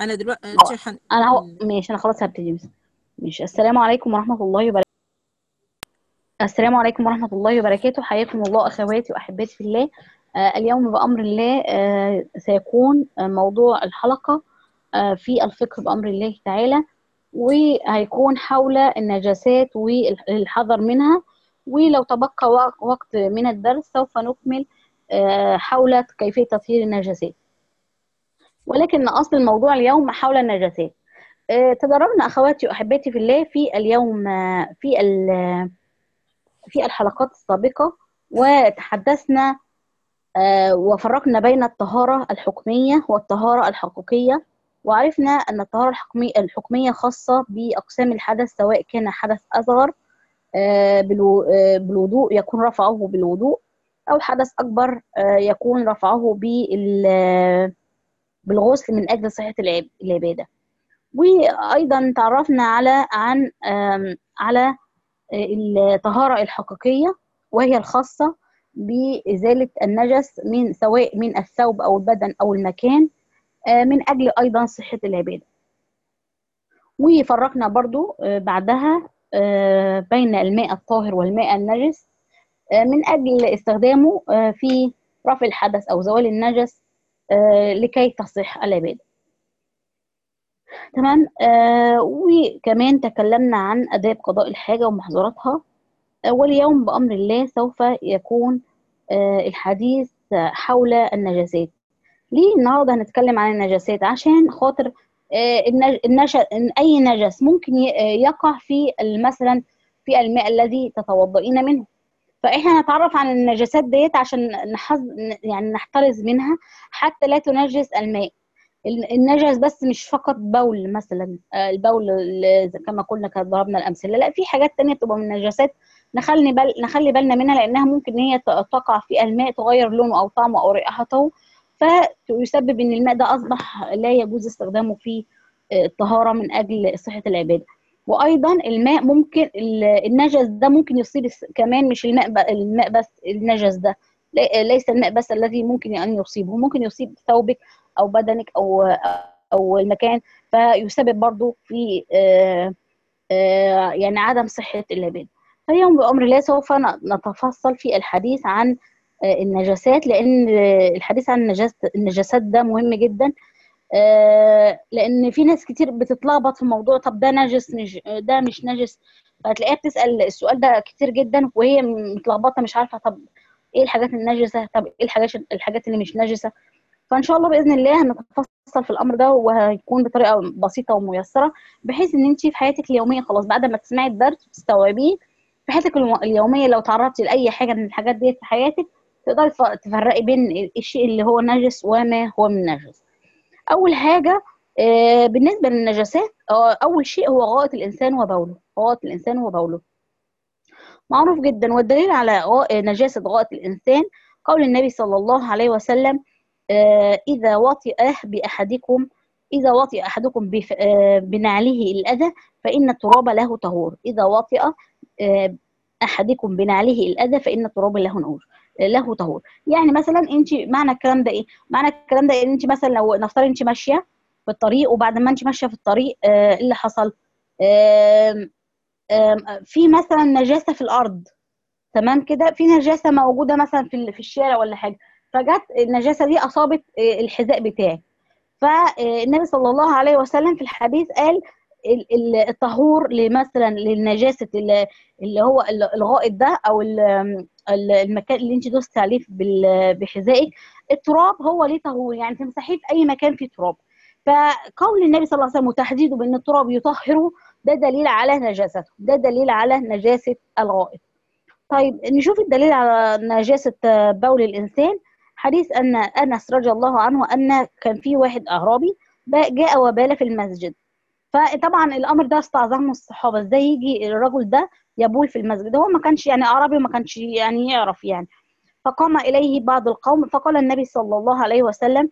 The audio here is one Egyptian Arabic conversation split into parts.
انا دلوقتي هو- حن... انا هو ماشي انا خلاص هبتدي بس ماشي السلام عليكم ورحمة الله وبركاته السلام عليكم ورحمة الله وبركاته حياكم الله أخواتي وأحباتي في الله آه اليوم بأمر الله آه سيكون آه موضوع الحلقة آه في الفقه بأمر الله تعالى وهيكون حول النجاسات والحذر منها ولو تبقى وق- وقت من الدرس سوف نكمل آه حول كيفية تطهير النجاسات ولكن أصل الموضوع اليوم حول النجاسات آه تدربنا أخواتي وأحباتي في الله في اليوم آه في ال- في الحلقات السابقة وتحدثنا آه، وفرقنا بين الطهارة الحكمية والطهارة الحقيقية وعرفنا أن الطهارة الحكمية الحكمية خاصة بأقسام الحدث سواء كان حدث أصغر آه، بالو- آه، بالوضوء يكون رفعه بالوضوء أو حدث أكبر آه، يكون رفعه بال- بالغسل من أجل صحة العب- العبادة وأيضا تعرفنا على عن آم، على الطهارة الحقيقية وهي الخاصة بإزالة النجس من سواء من الثوب أو البدن أو المكان آه، من أجل أيضا صحة العبادة وفرقنا برضو آه، بعدها آه، بين الماء الطاهر والماء النجس آه، من أجل استخدامه آه، في رفع الحدث أو زوال النجس آه، لكي تصح العبادة تمام آه وكمان تكلمنا عن آداب قضاء الحاجة ومحظوراتها آه واليوم بأمر الله سوف يكون آه الحديث حول النجاسات ليه النهارده هنتكلم عن النجاسات عشان خاطر آه النج... النش... إن أي نجس ممكن ي- آه، يقع في ال- مثلا في الماء الذي تتوضئين منه فاحنا نتعرف عن النجاسات ديت عشان نحز... يعني نحترز منها حتى لا تنجس الماء ال- النجس بس مش فقط بول مثلا آه، البول ال- زي كما قلنا كده ضربنا الامثله لا في حاجات تانية بتبقى من النجاسات نخلي بال نخلي بالنا منها لانها ممكن ان هي ت- تقع في الماء تغير لونه او طعمه او رائحته فيسبب ان الماء ده اصبح لا يجوز استخدامه في آه، الطهاره من اجل صحه العباده وايضا الماء ممكن ال- النجس ده ممكن يصيب الس- كمان مش الماء ب- الماء بس النجس ده لي- ليس الماء بس الذي ممكن ان يصيبه ممكن يصيب ثوبك او بدنك او او المكان فيسبب برضو في آه، آه، يعني عدم صحه العباده فاليوم بامر الله سوف ن- نتفصل في الحديث عن آه، النجاسات لان آه، الحديث عن النجاس النجاسات ده مهم جدا آه، لان في ناس كتير بتتلخبط في موضوع طب ده نجس مش ده مش نجس فتلاقيها بتسال السؤال ده كتير جدا وهي متلخبطه مش عارفه طب ايه الحاجات النجسه طب ايه الحاجات الحاجات اللي مش نجسه فان شاء الله باذن الله هنتفصل في الامر ده وهيكون بطريقه بسيطه وميسره بحيث ان انت في حياتك اليوميه خلاص بعد ما تسمعي الدرس وتستوعبيه في حياتك الم- اليوميه لو تعرضتي لاي حاجه من الحاجات ديت في حياتك تقدري تف- تفرقي بين الشيء اللي هو نجس وما هو من نجس اول حاجه آه، بالنسبه للنجاسات آه، اول شيء هو غائط الانسان وبوله غائط الانسان وبوله معروف جدا والدليل على غا- نجاسه غائط الانسان قول النبي صلى الله عليه وسلم آه، إذا وطئ بأحدكم إذا وطئ أحدكم بف- آه، بنعله الأذى فإن التراب له طهور إذا وطئ آه، أحدكم بنعله الأذى فإن التراب له نور له طهور يعني مثلا انت معنى الكلام ده ايه معنى الكلام ده ان انت مثلا لو نفترض انت ماشيه في الطريق وبعد ما انت ماشيه في الطريق آه، ايه اللي حصل آم، آم، في مثلا نجاسه في الارض تمام كده في نجاسه موجوده مثلا في ال- في الشارع ولا حاجه فجت النجاسه دي اصابت آه، الحذاء بتاعي فالنبي صلى الله عليه وسلم في الحديث قال ال- ال- الطهور مثلا للنجاسه ال- اللي هو ال- الغائط ده او ال- ال- المكان اللي انت دوست عليه بال- بحذائك التراب هو ليه طهور يعني تمسحيه في اي مكان فيه تراب فقول النبي صلى الله عليه وسلم وتحديده بان التراب يطهره ده دليل على نجاسته ده دليل على نجاسه الغائط طيب نشوف الدليل على نجاسة بول الإنسان حديث أن أنس رضي الله عنه أن كان في واحد أعرابي جاء وبال في المسجد فطبعا الأمر ده استعظمه الصحابة ازاي يجي الرجل ده يبول في المسجد هو ما كانش يعني أعرابي ما كانش يعني يعرف يعني فقام إليه بعض القوم فقال النبي صلى الله عليه وسلم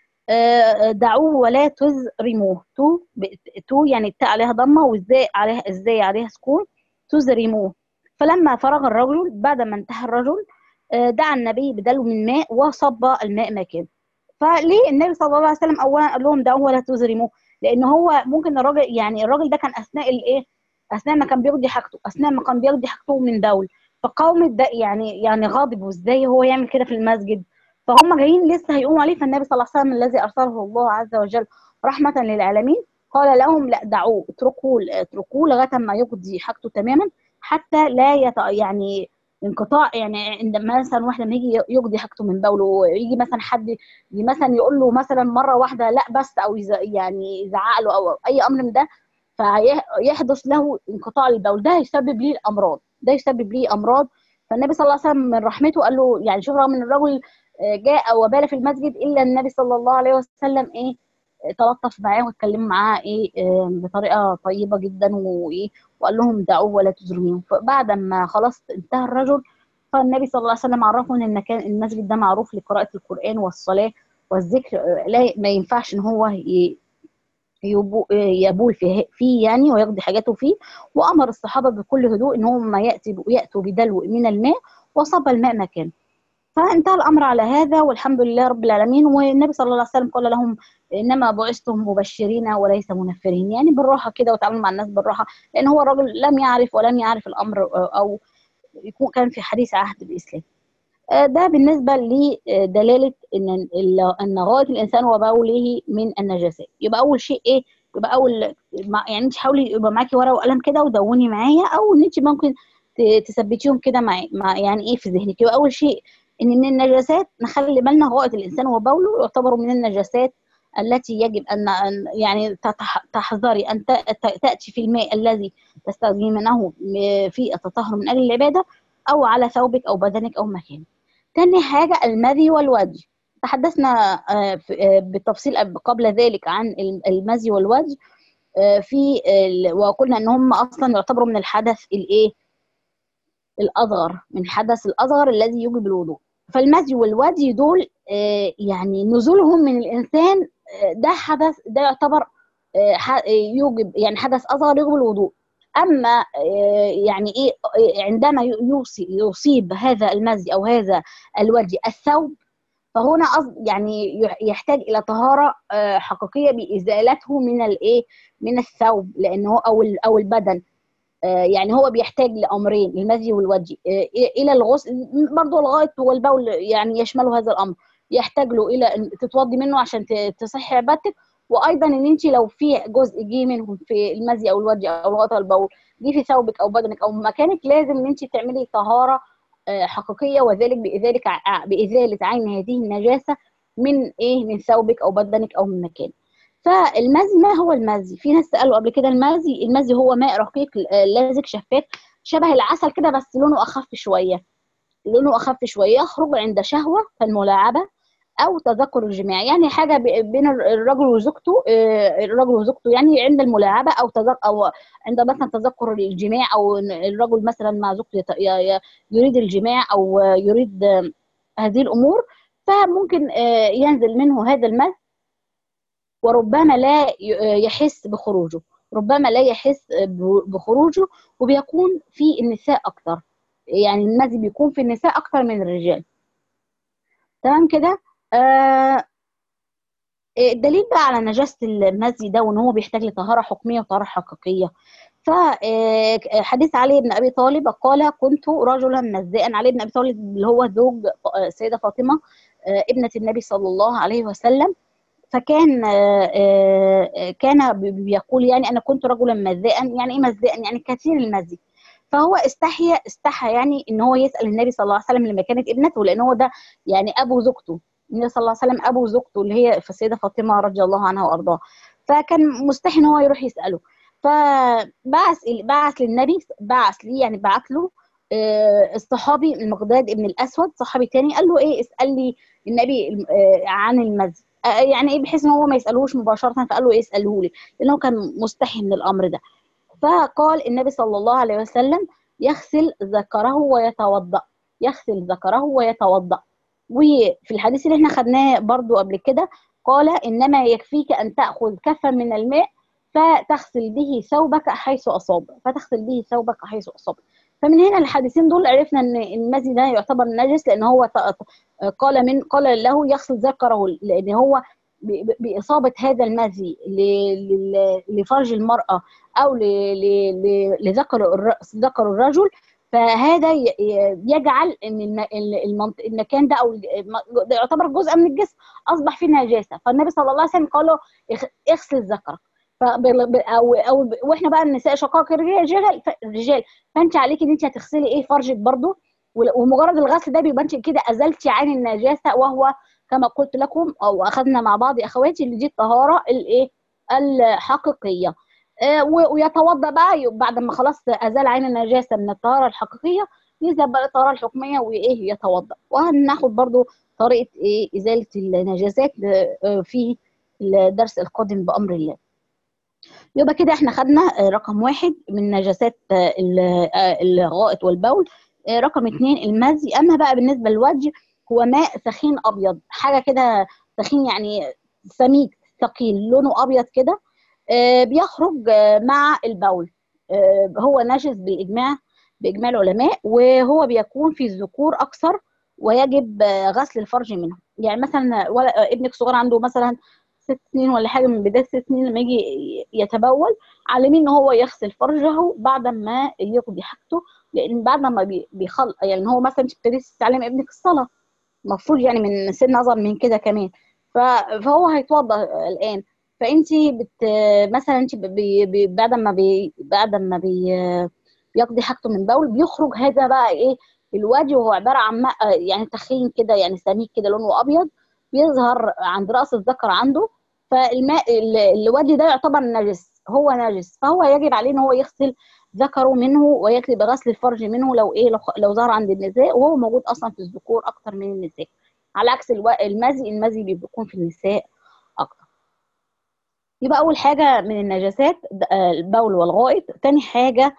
آه، دعوه ولا تزرموه تو ب- تو يعني التاء عليها ضمه وازاي عليها ازاي عليها سكون تزرموه فلما فرغ الرجل بعد ما انتهى الرجل آه، دعا النبي بدلو من ماء وصب الماء مكانه فليه النبي صلى الله عليه وسلم اولا قال لهم دعوه ولا تزرموه لان هو ممكن الراجل يعني الراجل ده كان اثناء الايه اثناء ما كان بيقضي حاجته اثناء ما كان بيقضي حاجته من دول فقوم ده يعني يعني غاضب ازاي هو يعمل كده في المسجد فهم جايين لسه هيقوموا عليه فالنبي صلى الله عليه وسلم الذي ارسله الله عز وجل رحمه للعالمين قال لهم لا دعوه اتركوه اتركوه لغايه ما يقضي حاجته تماما حتى لا يت... يعني انقطاع يعني عند مثلا واحد لما يجي يقضي حاجته من بوله ويجي مثلا حد مثلا يقول له مثلا مره واحده لا بس او يز... يعني يزعق له او اي امر من ده فيحدث له انقطاع البول ده يسبب ليه الامراض ده يسبب ليه امراض فالنبي صلى الله عليه وسلم من رحمته قال له يعني شوف رغم ان الرجل جاء وبال في المسجد الا النبي صلى الله عليه وسلم ايه تلطف معاه واتكلم معاه ايه بطريقه طيبه جدا وايه وقال لهم دعوه ولا تزرموه فبعد ما خلاص انتهى الرجل فالنبي صلى الله عليه وسلم عرفه ان المكان المسجد ده معروف لقراءه القران والصلاه والذكر لا ما ينفعش ان هو يبول فيه, فيه يعني ويقضي حاجاته فيه وامر الصحابه بكل هدوء ان هم ياتي ياتوا بدلو من الماء وصب الماء مكانه فانتهى الامر على هذا والحمد لله رب العالمين والنبي صلى الله عليه وسلم قال لهم انما بعثتم مبشرين وليس منفرين يعني بالراحه كده وتعاملوا مع الناس بالراحه لان هو الرجل لم يعرف ولم يعرف الامر او يكون كان في حديث عهد بالاسلام ده بالنسبه لدلاله ان ان غايه الانسان وبوله من النجاسات يبقى اول شيء ايه يبقى اول يعني انت حاولي يبقى معاكي ورقه وقلم كده ودوني معايا او ان انت ممكن تثبتيهم كده مع, مع يعني ايه في ذهنك يبقى اول شيء ان من النجاسات نخلي بالنا غائط الانسان وبوله يعتبروا من النجاسات التي يجب ان يعني تحذري ان تاتي في الماء الذي تستخدمينه في التطهر من اجل العباده او على ثوبك او بدنك او مكانك. تاني حاجه المذي والوجه. تحدثنا بالتفصيل قبل ذلك عن المذي والوجه في وقلنا ان هم اصلا يعتبروا من الحدث الايه؟ الاصغر من الحدث الاصغر الذي يوجب الوضوء. فالمذي والودي دول يعني نزولهم من الانسان ده حدث ده يعتبر يوجب يعني حدث اصغر يوجب الوضوء اما يعني ايه عندما يصيب هذا المزي او هذا الودي الثوب فهنا يعني يحتاج الى طهاره حقيقيه بازالته من الايه من الثوب لانه او او البدن يعني هو بيحتاج لامرين المزي والودي الى الغسل برضه الغائط والبول يعني يشملوا هذا الامر يحتاج له الى تتوضي منه عشان تصحي عبادتك وايضا ان انت لو في جزء جه منهم في المزي او الودي او الغائط البول جه في ثوبك او بدنك او مكانك لازم ان انت تعملي طهاره حقيقيه وذلك بإذالك بإزالة عين هذه النجاسة من إيه من ثوبك أو بدنك أو من مكانك فالمزي ما هو المزي في ناس سالوا قبل كده المزي المزي هو ماء رقيق لازج شفاف شبه العسل كده بس لونه اخف شويه لونه اخف شويه يخرج عند شهوه كالملاعبه او تذكر الجماع يعني حاجه بين الرجل وزوجته الرجل وزوجته يعني عند الملاعبه او تذكر او عند مثلا تذكر الجماع او الرجل مثلا مع زوجته يريد الجماع او يريد هذه الامور فممكن ينزل منه هذا المس وربما لا يحس بخروجه ربما لا يحس بخروجه وبيكون في النساء اكتر يعني المزي بيكون في النساء اكتر من الرجال تمام كده آه الدليل بقى على نجاسه المزي ده وان هو بيحتاج لطهاره حكميه وطهاره حقيقيه فحديث علي بن ابي طالب قال كنت رجلا مزاء علي بن ابي طالب اللي هو زوج السيده فاطمه ابنه النبي صلى الله عليه وسلم فكان كان بيقول يعني انا كنت رجلا مزاء يعني ايه مزاء يعني كثير المزي فهو استحيا استحى يعني ان هو يسال النبي صلى الله عليه وسلم لما كانت ابنته لان هو ده يعني ابو زوجته النبي صلى الله عليه وسلم ابو زوجته اللي هي السيده فاطمه رضي الله عنها وارضاها فكان مستحي ان هو يروح يساله فبعث بعث للنبي بعث ليه يعني بعث له الصحابي المقداد ابن الاسود صحابي تاني قال له ايه اسال لي النبي عن المزي يعني ايه بحيث ان هو ما يسالوش مباشره فقال له ايه اساله لي لانه كان مستحي من الامر ده فقال النبي صلى الله عليه وسلم يغسل ذكره ويتوضا يغسل ذكره ويتوضا وفي الحديث اللي احنا خدناه برضو قبل كده قال انما يكفيك ان تاخذ كفا من الماء فتغسل به ثوبك حيث اصاب فتغسل به ثوبك حيث اصاب فمن هنا الحديثين دول عرفنا ان المزي ده يعتبر نجس لان هو قال من قال له يغسل ذكره لان هو باصابه هذا المزي لفرج المراه او لذكر ذكر الرجل فهذا يجعل ان المكان ده او ده يعتبر جزء من الجسم اصبح فيه نجاسه فالنبي صلى الله عليه وسلم قال له اغسل ذكرك او او واحنا بقى النساء شقائق الرجال الرجال فانت عليك ان انت هتغسلي ايه فرجك برضو ومجرد الغسل ده بيبقى انت كده ازلتي عين النجاسه وهو كما قلت لكم او اخذنا مع بعض اخواتي اللي دي الطهاره الايه الحقيقيه ويتوضا بقى بعد ما خلاص ازال عين النجاسه من الطهاره الحقيقيه يذهب بقى الطهاره الحكميه وايه يتوضا وهناخد برضو طريقه ايه ازاله النجاسات في الدرس القادم بامر الله يبقى كده احنا خدنا رقم واحد من نجاسات الغائط والبول رقم اتنين المزي اما بقى بالنسبه للوجه هو ماء سخين ابيض حاجه كده سخين يعني سميك ثقيل لونه ابيض كده بيخرج مع البول هو نجس بالاجماع باجماع العلماء وهو بيكون في الذكور اكثر ويجب غسل الفرج منه يعني مثلا ابنك صغير عنده مثلا ست سنين ولا حاجه من بدايه ست سنين لما يجي يتبول علميه ان هو يغسل فرجه بعد ما يقضي حاجته لان بعد ما بيخل يعني هو مثلا تبتدي تتعلم ابنك الصلاه المفروض يعني من سن اصغر من كده كمان فهو هيتوضا الان فانت بت مثلا انت بي... بي... بعد ما بي... بعد ما بي... بيقضي حاجته من بول بيخرج هذا بقى ايه الوجه وهو عباره عن ماء يعني تخين كده يعني سميك كده لونه ابيض بيظهر عند راس الذكر عنده فالماء الوجه ده يعتبر نجس هو نجس فهو يجب عليه ان هو يغسل ذكره منه ويكتب غسل الفرج منه لو ايه لو, لو ظهر عند النساء وهو موجود اصلا في الذكور اكتر من النساء على عكس المزي المزي بيكون في النساء اكتر يبقى اول حاجه من النجاسات البول والغائط تاني حاجه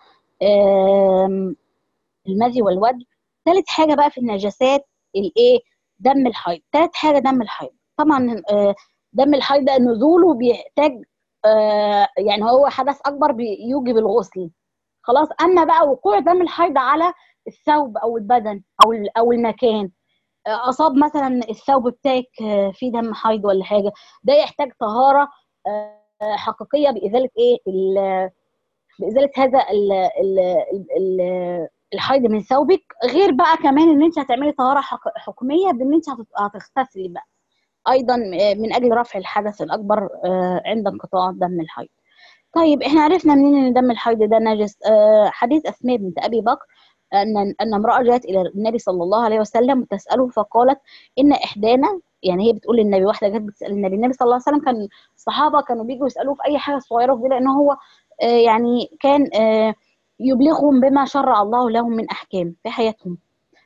المزي والوجه ثالث حاجه بقى في النجاسات الايه دم الحيض ثالث حاجه دم الحيض طبعا دم الحيض ده نزوله بيحتاج يعني هو حدث اكبر بيوجب الغسل خلاص اما بقى وقوع دم الحيض على الثوب او البدن او او المكان اصاب مثلا الثوب بتاعك فيه دم حيض ولا حاجه ده يحتاج طهاره حقيقيه بازاله ايه بازاله هذا ال ال ال الحيض من ثوبك غير بقى كمان ان انت هتعملي طهاره حكميه بان انت هتغتسلي بقى ايضا من اجل رفع الحدث الاكبر عند انقطاع دم الحيض طيب احنا عرفنا منين ان دم الحيض ده نجس حديث اسماء بنت ابي بكر ان ان امراه جاءت الى النبي صلى الله عليه وسلم وتساله فقالت ان احدانا يعني هي بتقول للنبي واحده جت بتسال النبي النبي صلى الله عليه وسلم كان الصحابه كانوا بيجوا يسالوه في اي حاجه صغيره وكده لان هو يعني كان يبلغهم بما شرع الله لهم من احكام في حياتهم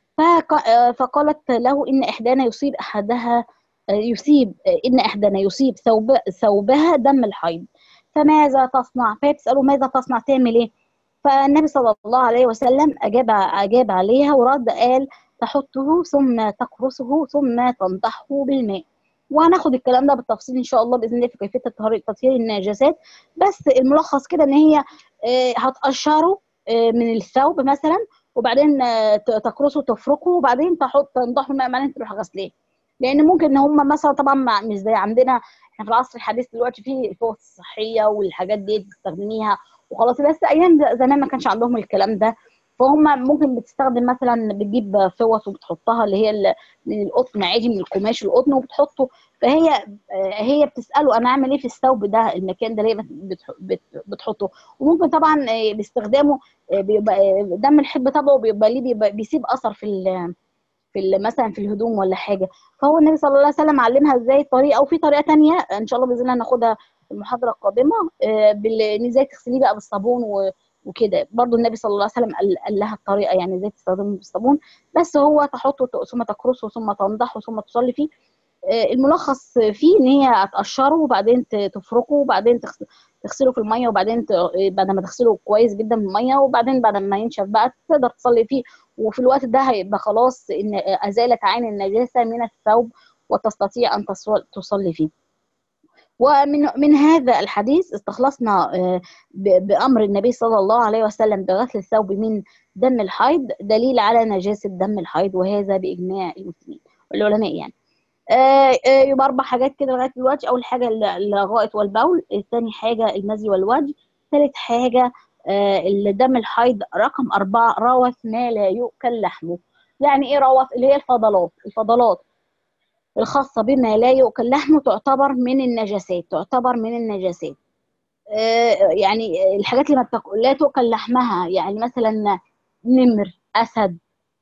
فقالت له ان احدانا يصيب احدها يصيب ان احدانا يصيب ثوب ثوبها دم الحيض فماذا تصنع فهي بتساله ماذا تصنع تعمل ايه فالنبي صلى الله عليه وسلم اجاب اجاب عليها ورد قال تحطه ثم تقرصه ثم تنضحه بالماء وهناخد الكلام ده بالتفصيل ان شاء الله باذن الله في كيفيه تطهير النجاسات بس الملخص كده ان هي هتقشره من الثوب مثلا وبعدين تقرصه تفركه وبعدين تحط تنضحه الماء بعدين تروح غسليه لان ممكن ان هم مثلا طبعا مش زي عندنا احنا في العصر الحديث دلوقتي في الفوط الصحيه والحاجات دي بتستخدميها وخلاص بس ايام زمان ما كانش عندهم الكلام ده فهم ممكن بتستخدم مثلا بتجيب فوط وبتحطها اللي هي من القطن عادي من القماش القطن وبتحطه فهي هي بتساله انا اعمل ايه في الثوب ده المكان ده ليه بتحطه وممكن طبعا باستخدامه بيبقى دم الحب طبعه بيبقى ليه بيبقى بيسيب اثر في في مثلا في الهدوم ولا حاجه فهو النبي صلى الله عليه وسلم علمها ازاي طريقه وفي طريقه تانية ان شاء الله باذن الله ناخدها في المحاضره القادمه ان ازاي تغسليه بقى بالصابون وكده برضو النبي صلى الله عليه وسلم قال, قال لها الطريقه يعني ازاي تستخدمه بالصابون بس هو تحطه ثم تقرصه ثم تنضحه ثم تصلي فيه الملخص فيه ان هي هتقشره وبعدين تفركه وبعدين تغسله في الميه وبعدين بعد ما تغسله كويس جدا في الميه وبعدين بعد ما ينشف بقى تقدر تصلي فيه وفي الوقت ده هيبقى خلاص ان ازالت عين النجاسه من الثوب وتستطيع ان تصلي فيه ومن من هذا الحديث استخلصنا بأمر النبي صلى الله عليه وسلم بغسل الثوب من دم الحيض دليل على نجاسة دم الحيض وهذا بإجماع المسلمين والعلماء يعني يبقى أربع حاجات كده لغاية دلوقتي أول حاجة الغائط والبول ثاني حاجة المزي والوجه ثالث حاجة الدم الحيض رقم أربعة روث ما لا يؤكل لحمه يعني إيه روث اللي هي الفضلات الفضلات الخاصة بما لا يؤكل لحمه تعتبر من النجاسات تعتبر من النجاسات يعني الحاجات اللي ما بتاكل لا تؤكل لحمها يعني مثلا نمر أسد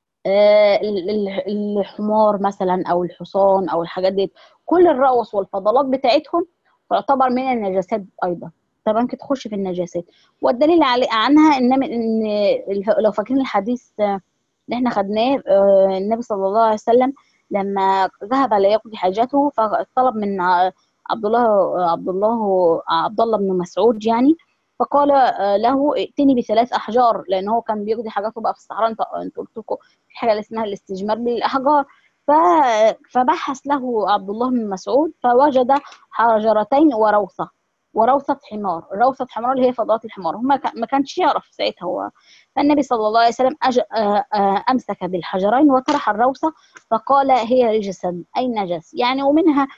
الحمار مثلا أو الحصان أو الحاجات دي كل الروث والفضلات بتاعتهم تعتبر من النجاسات أيضا طبعا كده تخش في النجاسات والدليل عنها ان ان لو فاكرين الحديث اللي احنا خدناه النبي صلى الله عليه وسلم لما ذهب ليقضي حاجته فطلب من عبد الله عبد الله عبد الله بن مسعود يعني فقال له ائتني بثلاث احجار لان هو كان بيقضي حاجاته بقى في الصحراء انت انت قلت لكم في حاجه اسمها الاستجمار بالاحجار فبحث له عبد الله بن مسعود فوجد حجرتين وروثه وروثة حمار روثة حمار اللي هي فضلات الحمار هو ما كانش يعرف ساعتها هو فالنبي صلى الله عليه وسلم أج... أمسك بالحجرين وطرح الروثة فقال هي رجسا أي نجس يعني ومنها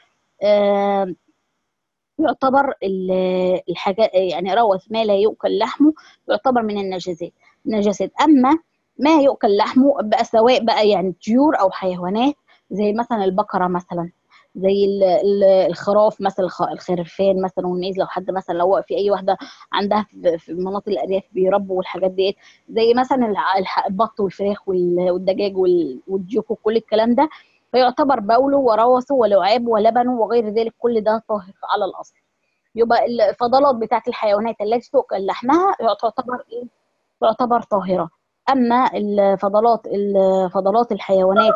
يعتبر الحاجات يعني روث ما لا يؤكل لحمه يعتبر من النجاسات النجاسات أما ما يؤكل لحمه بقى سواء بقى يعني طيور أو حيوانات زي مثلا البقرة مثلا زي الخراف مثلا الخرفان مثلا والميز لو حد مثلا لو في اي واحده عندها في مناطق الارياف بيربوا والحاجات ديت زي مثلا البط والفراخ والدجاج والديوك وكل الكلام ده فيعتبر بوله وروثه ولعابه ولبنه وغير ذلك كل ده طاهر على الاصل يبقى الفضلات بتاعت الحيوانات التي تؤكل لحمها تعتبر ايه تعتبر طاهره اما الفضلات الفضلات الحيوانات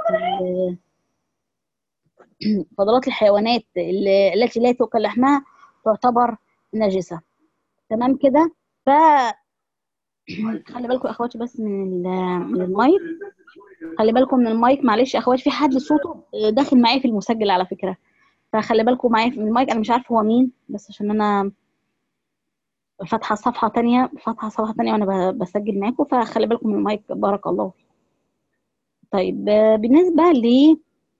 فضلات الحيوانات التي لا تؤكل لحمها تعتبر نجسة تمام كده ف خلي بالكم يا اخواتي بس من من المايك خلي بالكم من المايك معلش يا اخواتي في حد صوته داخل معايا في المسجل على فكره فخلي بالكم معايا في المايك انا مش عارفه هو مين بس عشان انا فاتحه صفحه تانية فاتحه صفحه تانية وانا بسجل معاكم فخلي بالكم من المايك بارك الله طيب بالنسبه ل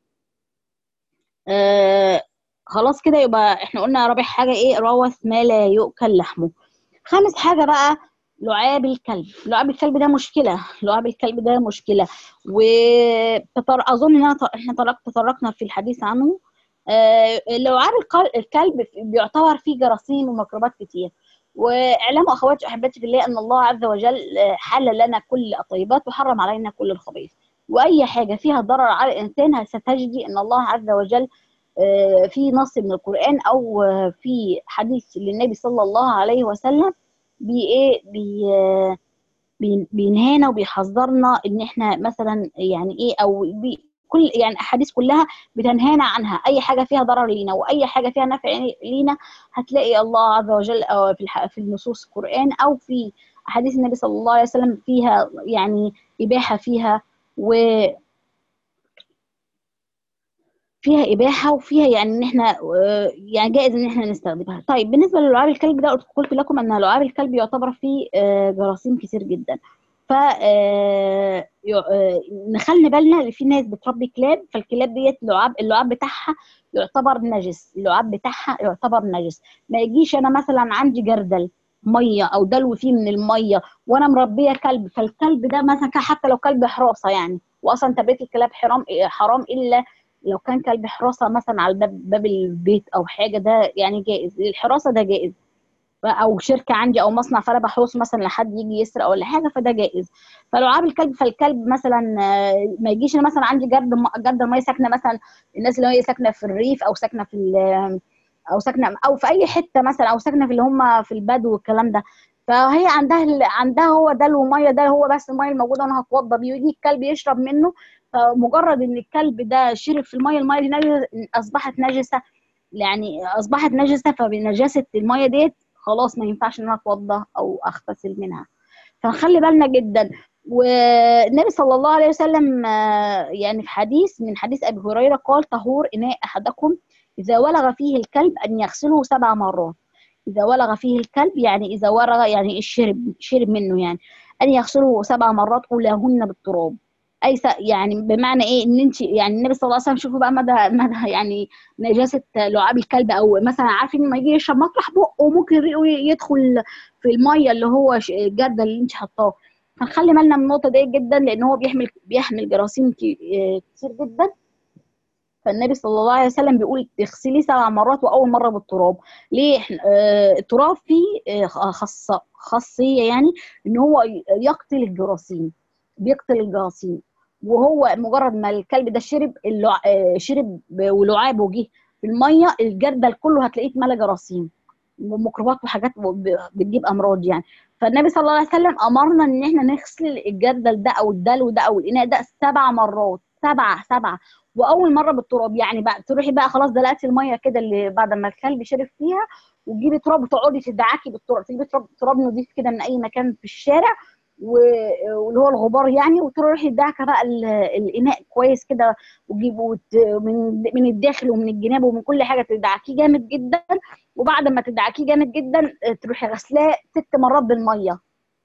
آه خلاص كده يبقى احنا قلنا رابع حاجة ايه روث ما لا يؤكل لحمه خامس حاجة بقى لعاب الكلب لعاب الكلب ده مشكلة لعاب الكلب ده مشكلة وتطر... أظن إن احنا طرق... تطرقنا في الحديث عنه آه لعاب الكلب بيعتبر فيه جراثيم وميكروبات كتير واعلموا اخواتي واحبتي في الله ان الله عز وجل حل لنا كل الطيبات وحرم علينا كل الخبيث واي حاجه فيها ضرر على الانسان ستجدي ان الله عز وجل في نص من القران او في حديث للنبي صلى الله عليه وسلم بي ايه بي بينهانا وبيحذرنا ان احنا مثلا يعني ايه او بي كل يعني احاديث كلها بتنهانا عنها اي حاجه فيها ضرر لينا واي حاجه فيها نفع لينا هتلاقي الله عز وجل في في النصوص القران او في احاديث النبي صلى الله عليه وسلم فيها يعني اباحه فيها و فيها اباحه وفيها يعني ان احنا يعني جائز ان احنا نستخدمها طيب بالنسبه للعاب الكلب ده قلت لكم ان لعاب الكلب يعتبر فيه جراثيم كتير جدا ف نخلي بالنا ان في ناس بتربي كلاب فالكلاب ديت لعاب اللعاب بتاعها يعتبر نجس اللعاب بتاعها يعتبر نجس ما يجيش انا مثلا عندي جردل ميه او دلو فيه من الميه وانا مربيه كلب فالكلب ده مثلا حتى لو كلب حراسه يعني واصلا تربيه الكلاب حرام حرام الا لو كان كلب حراسه مثلا على باب باب البيت او حاجه ده يعني جائز الحراسه ده جائز او شركه عندي او مصنع فانا بحوص مثلا لحد يجي يسرق ولا حاجه فده جائز فلعاب الكلب فالكلب مثلا ما يجيش انا مثلا عندي جرد جرد الميه ساكنه مثلا الناس اللي هي ساكنه في الريف او ساكنه في او ساكنه او في اي حته مثلا او ساكنه في اللي هم في البدو والكلام ده فهي عندها عندها هو ده الميه ده هو بس الميه الموجوده وانا هتوضى بيه ويجي الكلب يشرب منه فمجرد ان الكلب ده شرب في الميه الميه دي اصبحت نجسه يعني اصبحت نجسه فبنجاسه الميه ديت خلاص ما ينفعش ان انا اتوضى او اغتسل منها فنخلي بالنا جدا والنبي صلى الله عليه وسلم يعني في حديث من حديث ابي هريره قال طهور اناء احدكم اذا ولغ فيه الكلب ان يغسله سبع مرات اذا ولغ فيه الكلب يعني اذا ولغ يعني الشرب شرب منه يعني ان يغسله سبع مرات اولاهن بالتراب اي يعني بمعنى ايه ان انت يعني النبي صلى الله عليه وسلم شوفوا بقى مدى مدى يعني نجاسه لعاب الكلب او مثلا عارفين لما يجي يشرب مطرح بقه وممكن ريقه يدخل في الميه اللي هو الجرده اللي انت حطاه فنخلي بالنا من النقطه دي جدا لان هو بيحمل بيحمل جراثيم كتير جدا فالنبي صلى الله عليه وسلم بيقول تغسلي سبع مرات واول مره بالتراب ليه آه التراب فيه خاصه خاصيه يعني ان هو يقتل الجراثيم بيقتل الجراثيم وهو مجرد ما الكلب ده شرب اللع... شرب ولعابه جه في الميه الجردل كله هتلاقيه اتملى جراثيم وميكروبات وحاجات بتجيب امراض يعني فالنبي صلى الله عليه وسلم امرنا ان احنا نغسل الجردل ده او الدلو ده او الاناء ده سبع مرات سبعه سبعه واول مره بالتراب يعني بقى تروحي بقى خلاص دلقتي الميه كده اللي بعد ما الكلب شرب فيها وتجيبي تراب وتقعدي تدعكي بالتراب تجيبي تراب تراب نضيف كده من اي مكان في الشارع واللي هو الغبار يعني وتروحي داعكه بقى الاناء كويس كده وتجيبه من من الداخل ومن الجناب ومن كل حاجه تدعكيه جامد جدا وبعد ما تدعكيه جامد جدا تروحي غسلاه ست مرات بالميه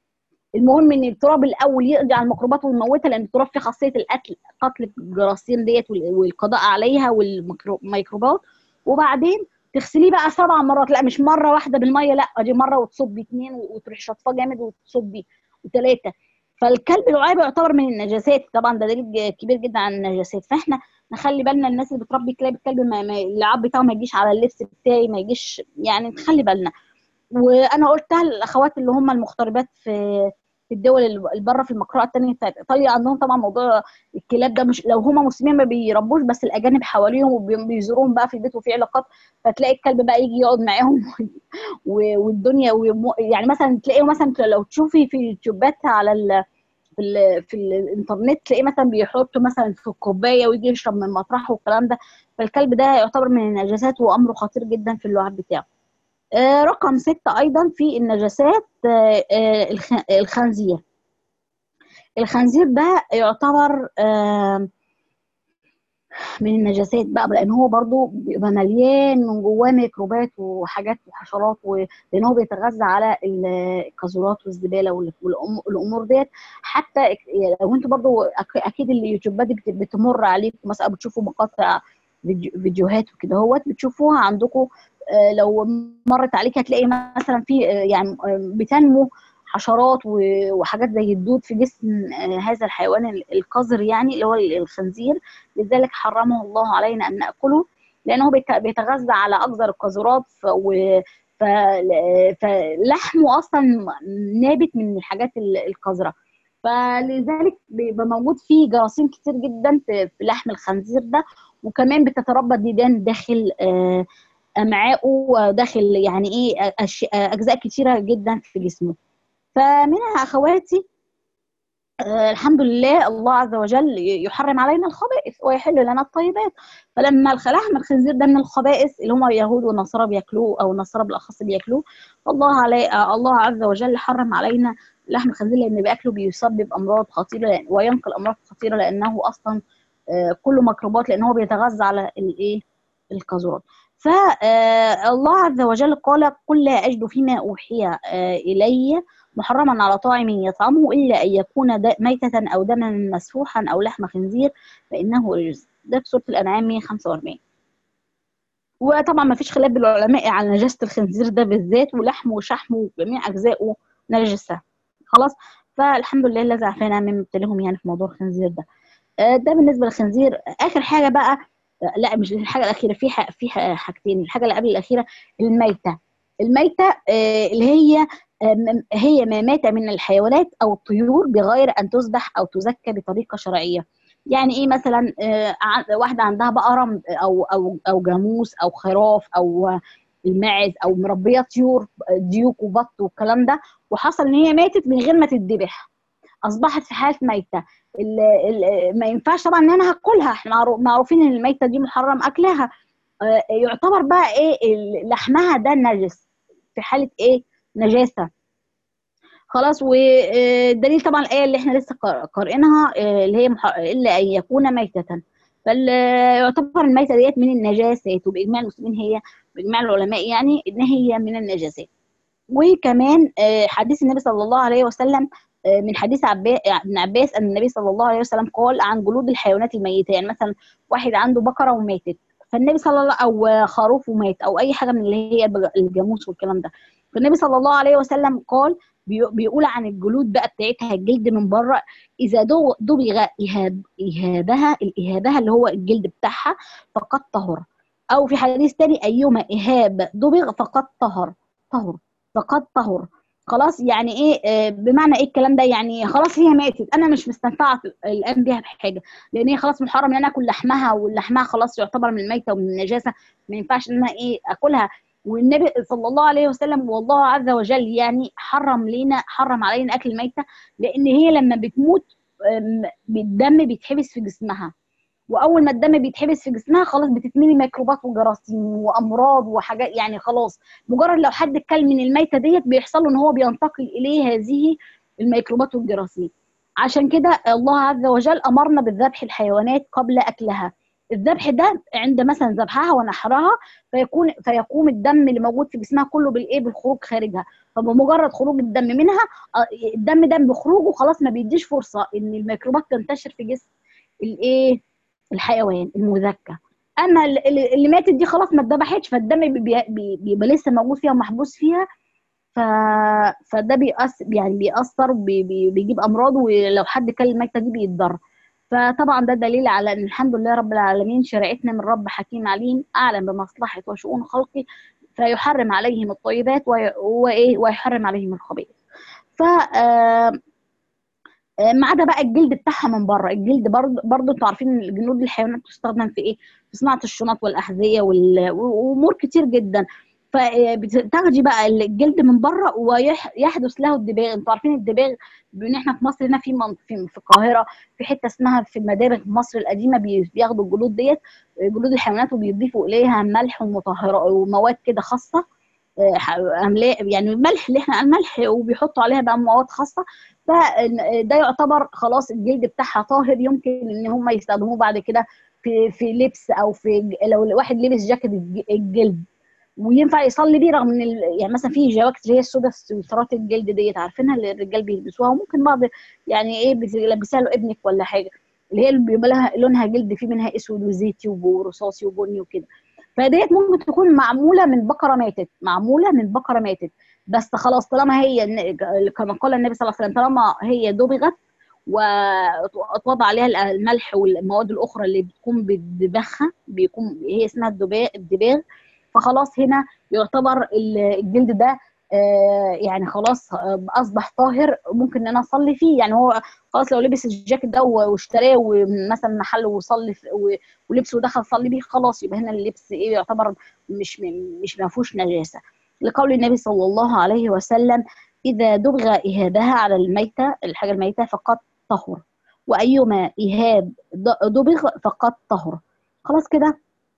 المهم ان التراب الاول يقضي على الميكروبات ويموتها لان التراب فيه خاصيه القتل قتل الجراثيم ديت والقضاء عليها والميكروبات وبعدين تغسليه بقى سبع مرات لا مش مره واحده بالميه لا دي مره وتصبي اثنين وتروحي شطفاه جامد وتصبي وثلاثه فالكلب العيب يعتبر من النجاسات طبعا ده دليل كبير جدا عن النجاسات فاحنا نخلي بالنا الناس اللي بتربي كلاب الكلب ما اللعاب بتاعه ما يجيش على اللبس بتاعي ما يجيش يعني نخلي بالنا وانا قلتها للاخوات اللي هم المغتربات في في الدول اللي بره في المقرأة الثانيه بتاعت ايطاليا عندهم طبعا موضوع الكلاب ده مش لو هم مسلمين ما بيربوش بس الاجانب حواليهم وبيزوروهم بقى في البيت وفي علاقات فتلاقي الكلب بقى يجي يقعد معاهم والدنيا يعني مثلا تلاقيه مثلا لو تشوفي في اليوتيوبات على ال في ال في الانترنت تلاقيه مثلا بيحطوا مثلا في الكوبايه ويجي يشرب من مطرحه والكلام ده فالكلب ده يعتبر من النجاسات وامره خطير جدا في اللعاب بتاعه آه رقم ستة أيضا في النجاسات آه آه الخنزير الخنزير ده يعتبر من النجاسات بقى لان هو برضو بيبقى مليان من جواه ميكروبات وحاجات وحشرات لان هو بيتغذى على القاذورات والزباله والامور ديت حتى لو انتوا برضو اكيد اليوتيوبات بتمر عليكم مثلا بتشوفوا مقاطع فيديوهات وكده هوت بتشوفوها عندكم لو مرت عليك هتلاقي مثلا في يعني بتنمو حشرات وحاجات زي الدود في جسم هذا الحيوان القذر يعني اللي هو الخنزير لذلك حرمه الله علينا ان ناكله لانه بيتغذى على اقذر القاذورات فلحمه اصلا نابت من الحاجات القذره فلذلك بيبقى موجود فيه جراثيم كتير جدا في لحم الخنزير ده وكمان بتتربى ديدان داخل امعائه وداخل يعني ايه اجزاء كتيره جدا في جسمه فمنها اخواتي آه الحمد لله الله عز وجل يحرم علينا الخبائث ويحل لنا الطيبات فلما لحم الخنزير ده من الخبائث اللي هم اليهود والنصارى بياكلوه او النصارى بالاخص بياكلوه فالله علي آه الله عز وجل حرم علينا لحم الخنزير لان بياكله بيسبب امراض خطيره وينقل امراض خطيره لانه اصلا آه كله ميكروبات لان هو بيتغذى على الايه القاذورات فالله عز وجل قال قل لا أجد فيما أوحي إلي محرما على طاعم يطعمه إلا أن يكون ميتة أو دما مسفوحا أو لحم خنزير فإنه رجس ده في سورة الأنعام 145 وطبعا ما فيش خلاف بالعلماء على نجاسة الخنزير ده بالذات ولحمه وشحمه وجميع أجزائه نجسة خلاص فالحمد لله الذي عافانا من مبتليهم يعني في موضوع الخنزير ده ده بالنسبة للخنزير آخر حاجة بقى لا مش الحاجه الاخيره في في حاجتين الحاجه اللي قبل الاخيره الميته الميته اللي هي هي ما مات من الحيوانات او الطيور بغير ان تذبح او تزكى بطريقه شرعيه يعني ايه مثلا واحده عندها بقره او او او جاموس او خراف او الماعز او مربيه طيور ديوك وبط والكلام ده وحصل ان هي ماتت من غير ما تتذبح اصبحت في حاله ميته ال ال ما ينفعش طبعا ان انا هاكلها احنا معروفين ان الميته دي محرم اكلها آه يعتبر بقى ايه لحمها ده نجس في حاله ايه نجاسه خلاص والدليل طبعا الايه اللي احنا لسه قارئينها اللي هي الا ان يكون ميته فيعتبر الميتة ديت من النجاسات وبإجماع المسلمين هي بإجماع العلماء يعني إن هي من النجاسات وكمان آه، حديث النبي صلى الله عليه وسلم آه، من حديث عبا- ابن عباس ان النبي صلى الله عليه وسلم قال عن جلود الحيوانات الميته يعني مثلا واحد عنده بقره وماتت فالنبي صلى الله او خروف ومات او اي حاجه من اللي هي البج- الجاموس والكلام ده فالنبي صلى الله عليه وسلم قال بي- بيقول عن الجلود بقى بتاعتها الجلد من بره اذا دو- دبغ إهاب إهابها الإهابها اللي هو الجلد بتاعها فقد طهر أو في حديث تاني أيما إهاب دبغ فقد طهر طهر فقد طهر خلاص يعني ايه آه، بمعنى ايه الكلام ده يعني خلاص هي ماتت انا مش مستنفعه الان بيها بحاجه لان هي خلاص محرم ان انا اكل لحمها واللحمها خلاص يعتبر من الميته ومن النجاسه ما ينفعش ان انا ايه اكلها والنبي صلى الله عليه وسلم والله عز وجل يعني حرم لينا حرم علينا اكل الميته لان هي لما بتموت آم، الدم بيتحبس في جسمها واول ما الدم بيتحبس في جسمها خلاص بتتملي ميكروبات وجراثيم وامراض وحاجات يعني خلاص مجرد لو حد كل من الميته ديت بيحصل له ان هو بينتقل اليه هذه الميكروبات والجراثيم عشان كده الله عز وجل امرنا بذبح الحيوانات قبل اكلها الذبح ده عند مثلا ذبحها ونحرها فيكون فيقوم الدم اللي موجود في جسمها كله بالايه بالخروج خارجها فبمجرد خروج الدم منها آه، الدم ده بخروجه خلاص ما بيديش فرصه ان الميكروبات تنتشر في جسم الايه الحيوان المذكى اما ال- ال- اللي ماتت دي خلاص ما اتذبحتش فالدم بي- بي- بي- بيبقى لسه موجود فيها ومحبوس فيها ف... فده بيأثر يعني بيأثر بي... بي... بيجيب امراض ولو حد كل الميته دي بيتضر فطبعا ده دليل على ان الحمد لله رب العالمين شريعتنا من رب حكيم عليم اعلم بمصلحه وشؤون خلقه فيحرم عليهم الطيبات وي... وايه ويحرم عليهم الخبيث ف آه، آه، ما عدا بقى الجلد بتاعها من بره الجلد برضه برضه انتوا عارفين ان جلود الحيوانات تستخدم في ايه في صناعه الشنط والاحذيه وال- وامور كتير جدا فبتاخدي بقى الجلد من بره ويحدث له الدباغ انتوا عارفين الدباغ بان احنا في مصر هنا في من- في في القاهره في حته اسمها في المدابغ في مصر القديمه بي- بياخدوا الجلود ديت جلود الحيوانات وبيضيفوا اليها ملح ومطهرات ومواد كده خاصه آه، ح- املاء يعني الملح اللي احنا الملح وبيحطوا عليها بقى مواد خاصه فده يعتبر خلاص الجلد بتاعها طاهر يمكن ان هم يستخدموه بعد كده في في لبس او في ج- لو الواحد لبس جاكيت الج- الجلد وينفع يصلي بيه رغم ان ال- يعني مثلا في جواكت اللي هي السوداء سويترات الجلد ديت عارفينها اللي الرجال بيلبسوها وممكن بعض يعني ايه بتلبسها له ابنك ولا حاجه اللي هي اللي بيبقى لها لونها جلد فيه منها اسود وزيتي ورصاصي وبني وكده فديت ممكن تكون معموله من بقره ماتت معموله من بقره ماتت بس خلاص طالما هي الن- كما قال النبي صلى الله عليه وسلم طالما هي دبغت واتوضع عليها الملح والمواد الاخرى اللي بتكون بتدبخها بيكون هي اسمها الدباغ الدباغ فخلاص هنا يعتبر ال- الجلد ده آه، يعني خلاص آه، اصبح طاهر ممكن ان انا اصلي فيه يعني هو خلاص لو لبس الجاكيت ده واشتراه ومثلا محل وصلي في- و- ولبسه ودخل صلي بيه خلاص يبقى هنا اللبس ايه يعتبر مش مش ما فيهوش نجاسه لقول النبي صلى الله عليه وسلم اذا دبغ اهابها على الميته الحاجه الميته فقد طهر وايما اهاب د- دبغ فقد طهر خلاص كده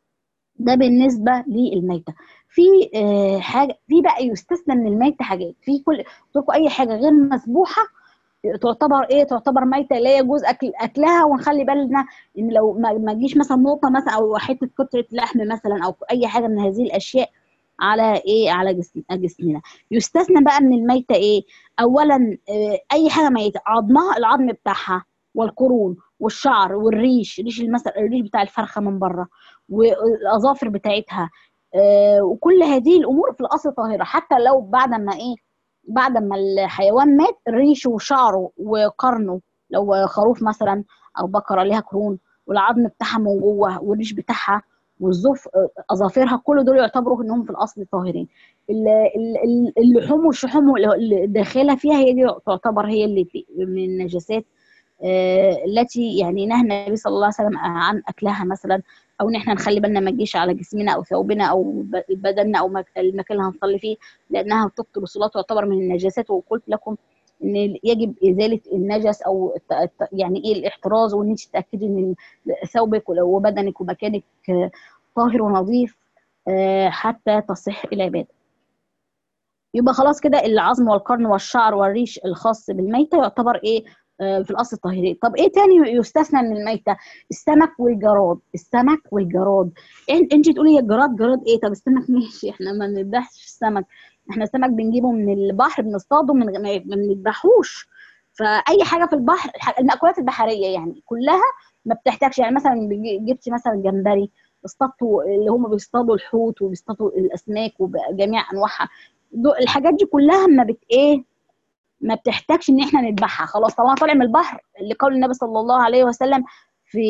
ده بالنسبه للميته في آه، حاجه في بقى يستثنى من الميته حاجات في كل قلت لكم اي حاجه غير مسبوحه تعتبر ايه تعتبر ميته لا يجوز اكل اكلها ونخلي بالنا ان لو ما ما تجيش مثلا نقطه مثلا او حته قطعه لحم مثلا او اي حاجه من هذه الاشياء على ايه على جسم جسمنا يستثنى بقى من الميته ايه اولا آه، اي حاجه ميته عظمها العظم بتاعها والقرون والشعر والريش ريش مثلا الريش بتاع الفرخه من بره والاظافر بتاعتها آه، وكل هذه الامور في الاصل طاهره حتى لو بعد ما ايه بعد ما الحيوان مات ريشه وشعره وقرنه لو خروف مثلا او بقره ليها قرون والعظم بتاعها من جوه والريش بتاعها والظف اظافرها كل دول يعتبروا انهم في الاصل طاهرين ال- ال- ال- اللحوم والشحوم اللي داخلها فيها هي دي تعتبر هي اللي في- من النجاسات آه، التي يعني نهى النبي صلى الله عليه وسلم عن اكلها مثلا او ان احنا نخلي بالنا ما تجيش على جسمنا او ثوبنا او ب- بدننا او مك- المكان اللي هنصلي فيه لانها تبطل الصلاه تعتبر من النجاسات وقلت لكم ان يجب ازاله النجس او الت- الت- يعني ايه الاحتراز وان انت تتاكدي ان ثوبك ولو- وبدنك ومكانك آه، طاهر ونظيف آه، حتى تصح العباده يبقى خلاص كده العظم والقرن والشعر والريش الخاص بالميتة يعتبر ايه آه، في الاصل الطاهري طب ايه تاني يستثنى من الميته السمك والجراد السمك والجراد إن- انت تقولي يا جراد جراد ايه طب السمك ماشي احنا ما نذبحش السمك احنا السمك بنجيبه من البحر بنصطاده من ما ما بنذبحوش فاي حاجه في البحر الح- المأكولات البحريه يعني كلها ما بتحتاجش يعني مثلا بيجي- جبتي مثلا جمبري اصطادوا اللي هم بيصطادوا الحوت وبيصطادوا الاسماك وبجميع انواعها دو- الحاجات دي كلها ما بت ايه ما بتحتاجش ان احنا نذبحها خلاص طالما طالع من البحر لقول النبي صلى الله عليه وسلم في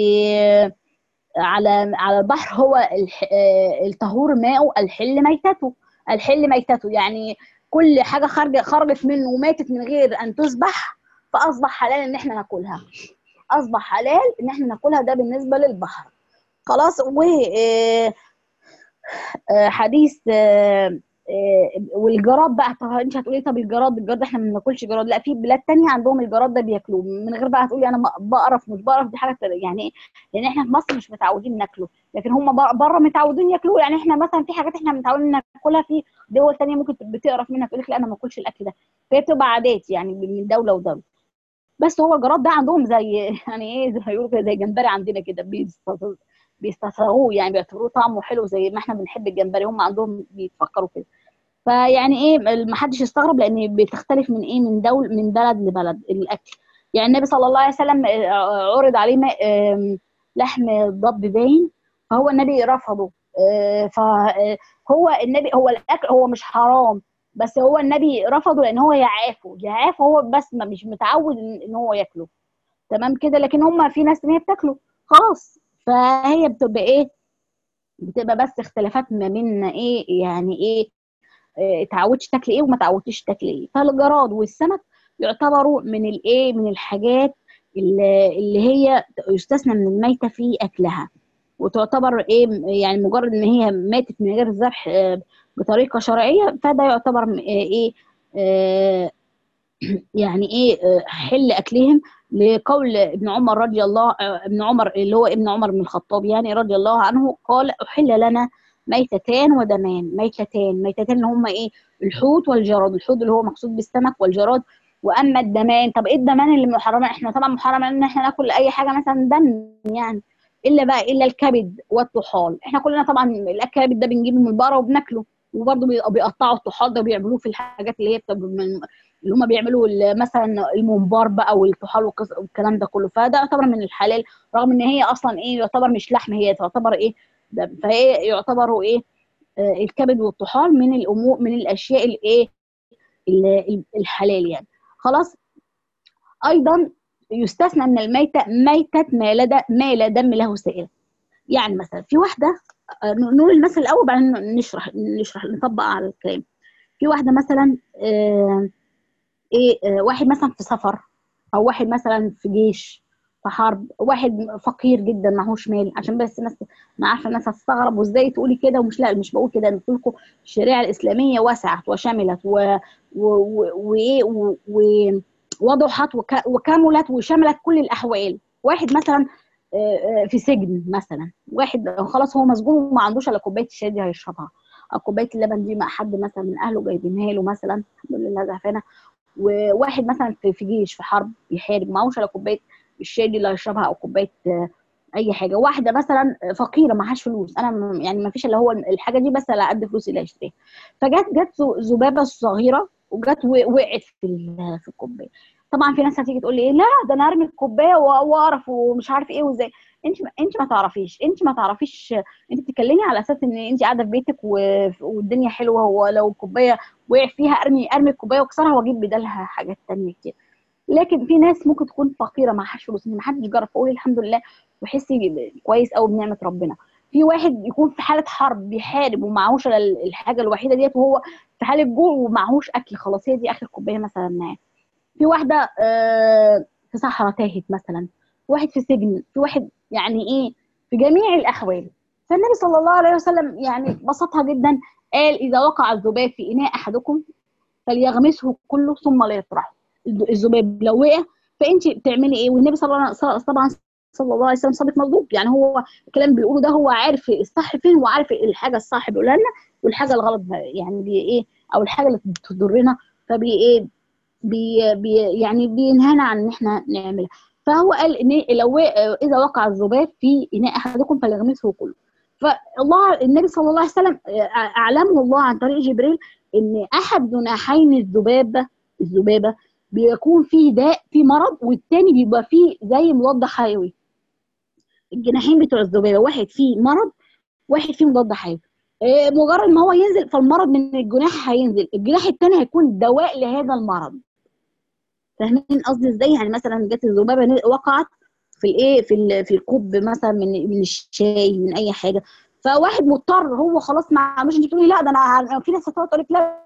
على على البحر هو الح- آه، الطهور ماءه الحل ميتته الحل ميتته يعني كل حاجه خارجه خرجت منه وماتت من غير ان تذبح فاصبح حلال ان احنا ناكلها اصبح حلال ان احنا ناكلها ده بالنسبه للبحر خلاص و آه، آه، حديث آه، آه، والجراد بقى طب انت هتقولي طب الجراد الجراد احنا ما بناكلش جراد لا في بلاد تانية عندهم الجراد ده بياكلوه من غير بقى هتقولي انا ما- بقرف مش بقرف دي حاجه تانية. يعني ايه لان احنا في مصر مش متعودين ناكله لكن هم بره متعودين ياكلوه يعني احنا مثلا في حاجات احنا متعودين ناكلها في دول تانية ممكن بتقرف منها تقول لك لا انا ما اكلش الاكل ده فهي بتبقى عادات يعني من دوله ودوله بس هو الجراد ده عندهم زي يعني ايه زي ما بيقولوا كده زي جمبري عندنا كده بيست- بيستصاغوه يعني بيعتبروه طعمه حلو زي ما احنا بنحب الجمبري هم عندهم بيتفكروا كده فيعني ايه ما حدش يستغرب لان بتختلف من ايه من دول من بلد لبلد الاكل يعني النبي صلى الله عليه وسلم آه، عرض عليه ما- آم، لحم ضب باين فهو النبي رفضه آه، فهو النبي هو الاكل هو مش حرام بس هو النبي رفضه لان هو يعافه يعافه هو بس ما مش متعود ان إن هو ياكله تمام كده لكن هم في ناس ان هي بتاكله خلاص فهي بتبقى ايه بتبقى بس اختلافات ما بين ايه يعني ايه اه، اتعودتش تاكل ايه وما اتعودتش تاكل ايه فالجراد والسمك يعتبروا من الايه من الحاجات اللي, اللي هي يستثنى من الميتة في اكلها وتعتبر ايه يعني مجرد ان هي ماتت من غير الذبح اه، بطريقة شرعية فده يعتبر م- اه، ايه اه، يعني ايه اه، حل اكلهم لقول ابن عمر رضي الله اه، ابن عمر اللي هو ابن عمر بن الخطاب يعني رضي الله عنه قال احل لنا ميتتان ودمان ميتتان ميتتان اللي هم ايه الحوت والجراد الحوت اللي هو مقصود بالسمك والجراد واما الدمان طب ايه الدمان اللي محرمه احنا طبعا محرم ان احنا ناكل اي حاجه مثلا دم يعني الا بقى الا الكبد والطحال احنا كلنا طبعا الكبد ده بنجيبه من البقره وبناكله وبرضه بي- بيقطعوا الطحال ده وبيعملوه في الحاجات اللي هي بتبقى من اللي هم بيعملوا ال- مثلا الممبار بقى والطحال والقص- والكلام ده كله فده يعتبر من الحلال رغم ان هي اصلا ايه يعتبر مش لحم هي تعتبر ايه ده فهي يعتبروا ايه آه، الكبد والطحال من الامور من الاشياء الايه ال- الحلال يعني خلاص ايضا يستثنى من الميتة ميتة ما لدى ما لا دم له سائل يعني مثلا في واحدة آه، نقول المثل الأول بعدين نشرح نشرح نطبق على الكلام في واحدة مثلا آه، ايه آه، واحد مثلا في سفر أو واحد مثلا في جيش في حرب واحد فقير جدا معهوش مال عشان بس الناس انا عارفه الناس هتستغرب وازاي تقولي كده ومش لا مش بقول كده انا قلت لكم الشريعه الاسلاميه وسعت وشملت و و- وايه و- و- ووضحت وك- وكملت وشملت كل الاحوال واحد مثلا آه، آه، في سجن مثلا واحد خلاص هو مسجون وما عندوش الا كوبايه الشاي دي هيشربها او كوبايه اللبن دي مع حد مثلا من اهله جايبينها له مثلا الحمد لله زعفانه وواحد مثلا في في جيش في حرب بيحارب معهوش الا كوبايه الشاي دي اللي هيشربها او كوبايه آه، اي حاجه واحده مثلا فقيره معهاش فلوس انا م- يعني ما فيش الا هو الحاجه دي بس على قد فلوس اللي هيشتريها فجت جت ذو- ذبابه صغيره وجت و- وقعت في ال- في الكوبايه طبعا في ناس هتيجي تقول لي ايه لا ده انا ارمي الكوبايه و- واعرف ومش عارف ايه وازاي انت ما- انت ما تعرفيش انت ما تعرفيش انت بتتكلمي على اساس ان انت قاعده في بيتك و- والدنيا حلوه ولو الكوبايه وقع فيها ارمي ارمي الكوبايه واكسرها واجيب بدالها حاجات تانية كتير لكن في ناس ممكن تكون فقيره معهاش فلوس ان محدش جرب فقول الحمد لله وحسي كويس قوي بنعمه ربنا في واحد يكون في حاله حرب بيحارب ومعهوش إلا الحاجه الوحيده ديت وهو في حاله جوع ومعهوش اكل خلاص هي دي اخر كوبايه مثلا معاه في واحده آه، في صحراء تاهت مثلا واحد في سجن في واحد يعني ايه في جميع الاحوال فالنبي صلى الله عليه وسلم يعني بسطها جدا قال اذا وقع الذباب في اناء احدكم فليغمسه كله ثم لا يطرحه الذ- الذباب لو وقع فانت بتعملي ايه والنبي صلى الله عليه وسلم طبعا صلى الله عليه وسلم صادق مصدوق يعني هو الكلام اللي بيقوله ده هو عارف الصح فين وعارف الحاجه الصح بيقولها لنا والحاجه الغلط يعني بي ايه او الحاجه اللي تضرنا فبي ايه بي بي يعني بينهانا عن ان احنا نعملها فهو قال ان لو اذا وقع الذباب في اناء احدكم فليغمسه كله فالله النبي صلى الله عليه وسلم اعلمه الله عن طريق جبريل ان احد جناحين الذبابه الذبابه بيكون فيه داء فيه مرض والتاني بيبقى فيه زي مضاد حيوي الجناحين بتوع الذبابه واحد فيه مرض واحد فيه مضاد حيوي مجرد ما هو ينزل فالمرض من الجناح هينزل الجناح التاني هيكون دواء لهذا المرض فاهمين قصدي ازاي يعني مثلا جت الذبابه وقعت في الايه في في الكوب مثلا من من الشاي من اي حاجه فواحد مضطر هو خلاص ما مش انت تقولي لا ده انا في ناس هتقعد تقول لك لا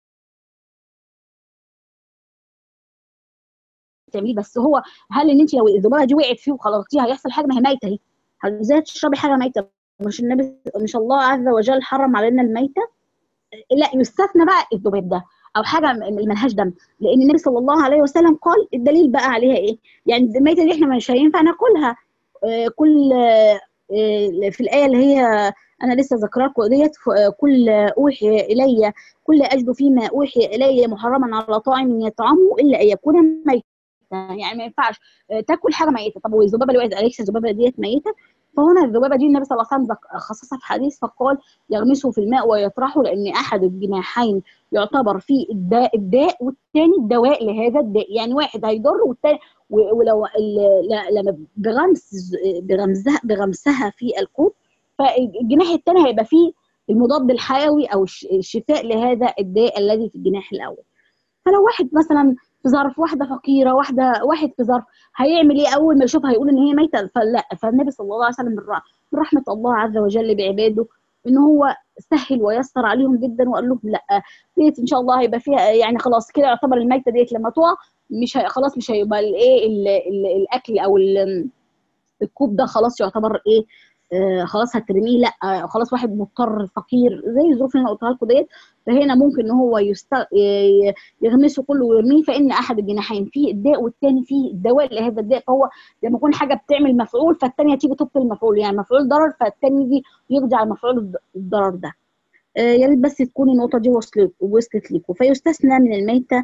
تعمليه بس هو هل ان انت لو الذبابه دي وقعت فيه وخلطتيها هيحصل حاجه ما هي ميته اهي ازاي تشربي حاجه ميته مش النبي مش الله عز وجل حرم علينا الميته لا يستثنى بقى الذباب ده او حاجه ملهاش دم لان النبي صلى الله عليه وسلم قال الدليل بقى عليها ايه يعني الميته دي احنا مش هينفع ناكلها آه كل آه في الايه اللي هي انا لسه ذاكره لكم ديت كل اوحي الي كل اجد فيما اوحي الي محرما على طاعم يطعمه الا ان يكون ميتا يعني ما ينفعش تاكل حاجه ميته طب والذبابه اللي وقعت عليك الذبابه ديت ميته فهنا الذبابه دي النبي صلى الله عليه وسلم خصصها في حديث فقال يغمسه في الماء ويطرحه لان احد الجناحين يعتبر فيه الداء الداء والثاني الدواء لهذا الداء يعني واحد هيضر والثاني ولو لما بغمس بغمزها بغمسها في الكوب فالجناح الثاني هيبقى فيه المضاد الحيوي او الشفاء لهذا الداء الذي في الجناح الاول فلو واحد مثلا في ظرف واحده فقيره واحده واحد في ظرف هيعمل ايه اول ما يشوفها هيقول ان هي ميته فلا فالنبي صلى الله عليه وسلم من رحمه الله عز وجل بعباده ان هو سهل ويسر عليهم جدا وقال لهم لا ديت ان شاء الله هيبقى فيها يعني خلاص كده يعتبر الميته ديت لما تقع مش هي خلاص مش هيبقى الايه الاكل او الكوب ده خلاص يعتبر ايه آه خلاص هترميه لا آه خلاص واحد مضطر فقير زي الظروف اللي انا قلتها لكم ديت فهنا ممكن ان هو يست... يغمسه كله ويرميه فان احد الجناحين فيه الداء والثاني فيه الدواء لهذا الداء فهو لما يكون حاجه بتعمل مفعول فالثانيه تيجي تبطل المفعول يعني مفعول ضرر فالثاني يجي يقضي على مفعول الضرر ده آه يا ريت بس تكون النقطه دي وصلت وصلت لكم فيستثنى من الميته